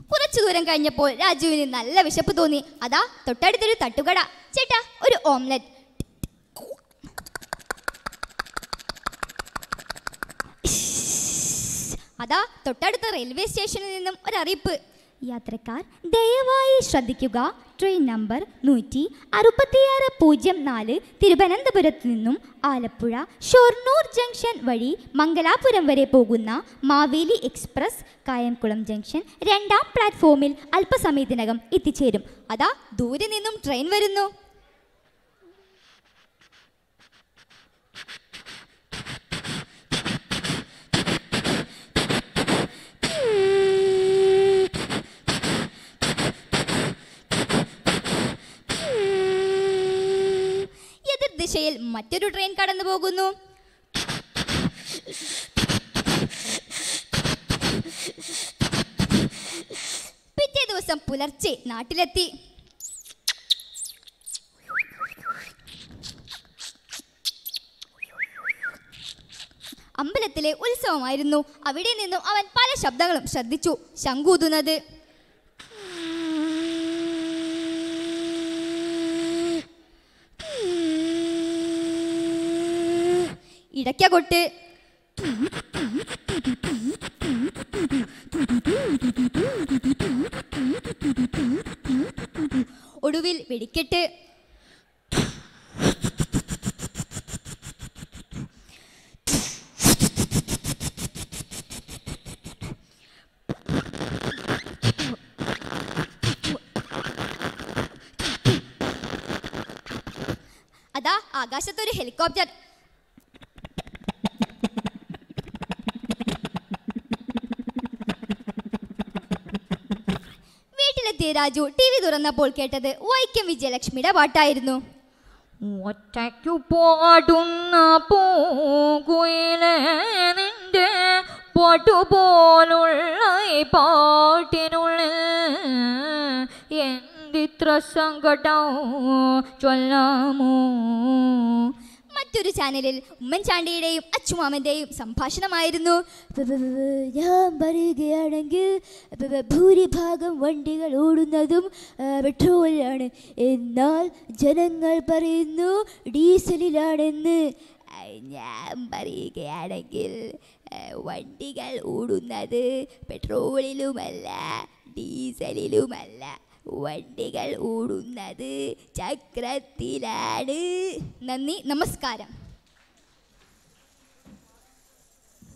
കുറച്ചു ദൂരം കഴിഞ്ഞപ്പോൾ രാജുവിന് നല്ല വിശപ്പ് തോന്നി അതാ തൊട്ടടുത്തൊരു തട്ടുകട ചേട്ടാ ഒരു ഓംലെറ്റ് അതാ തൊട്ടടുത്ത റെയിൽവേ സ്റ്റേഷനിൽ നിന്നും ഒരു അറിയിപ്പ് യാത്രക്കാർ ദയവായി ശ്രദ്ധിക്കുക ട്രെയിൻ നമ്പർ നൂറ്റി അറുപത്തിയാറ് പൂജ്യം നാല് തിരുവനന്തപുരത്ത് നിന്നും ആലപ്പുഴ ഷൊർണൂർ ജംഗ്ഷൻ വഴി മംഗലാപുരം വരെ പോകുന്ന മാവേലി എക്സ്പ്രസ് കായംകുളം ജംഗ്ഷൻ രണ്ടാം പ്ലാറ്റ്ഫോമിൽ അല്പസമയത്തിനകം എത്തിച്ചേരും അതാ ദൂരെ നിന്നും ട്രെയിൻ വരുന്നു എതിർ ദിശയിൽ മറ്റൊരു ട്രെയിൻ കടന്നു പോകുന്നു പിറ്റേ ദിവസം പുലർച്ചെ നാട്ടിലെത്തി അമ്പലത്തിലെ ഉത്സവമായിരുന്നു അവിടെ നിന്നും അവൻ പല ശബ്ദങ്ങളും ശ്രദ്ധിച്ചു ശങ്കൂതുന്നത് ഇടയ്ക്കകൊട്ട് ഒടുവിൽ വെടിക്കെട്ട് അതാ ആകാശത്തൊരു ഹെലികോപ്റ്റർ വീട്ടിലെത്തിയ രാജു ടി വി തുറന്നപ്പോൾ കേട്ടത് വൈക്കം വിജയലക്ഷ്മിയുടെ പാട്ടായിരുന്നു ഒറ്റയ്ക്കു പാടുന്ന പൂകുയിലേ നിന്റെ പാട്ടുപോലുള്ള ഈ പാട്ടിനുള്ളിൽ എന്തിത്ര സങ്കടം ചൊല്ലാമോ മറ്റൊരു ചാനലിൽ ഉമ്മൻചാണ്ടിയുടെയും അച്ചുമാമന്റെയും സംഭാഷണമായിരുന്നു ഞാൻ പറയുകയാണെങ്കിൽ ഭൂരിഭാഗം വണ്ടികൾ ഓടുന്നതും ആ, പെട്രോളിലാണ് എന്നാൽ ജനങ്ങൾ പറയുന്നു ഡീസലിലാണെന്ന് ആ, ഞാൻ പറയുകയാണെങ്കിൽ ആ, വണ്ടികൾ ഓടുന്നത് പെട്രോളിലുമല്ല ഡീസലിലുമല്ല വണ്ടികൾ ഓടുന്നത് ചക്രത്തിലാണ് നന്ദി നമസ്കാരം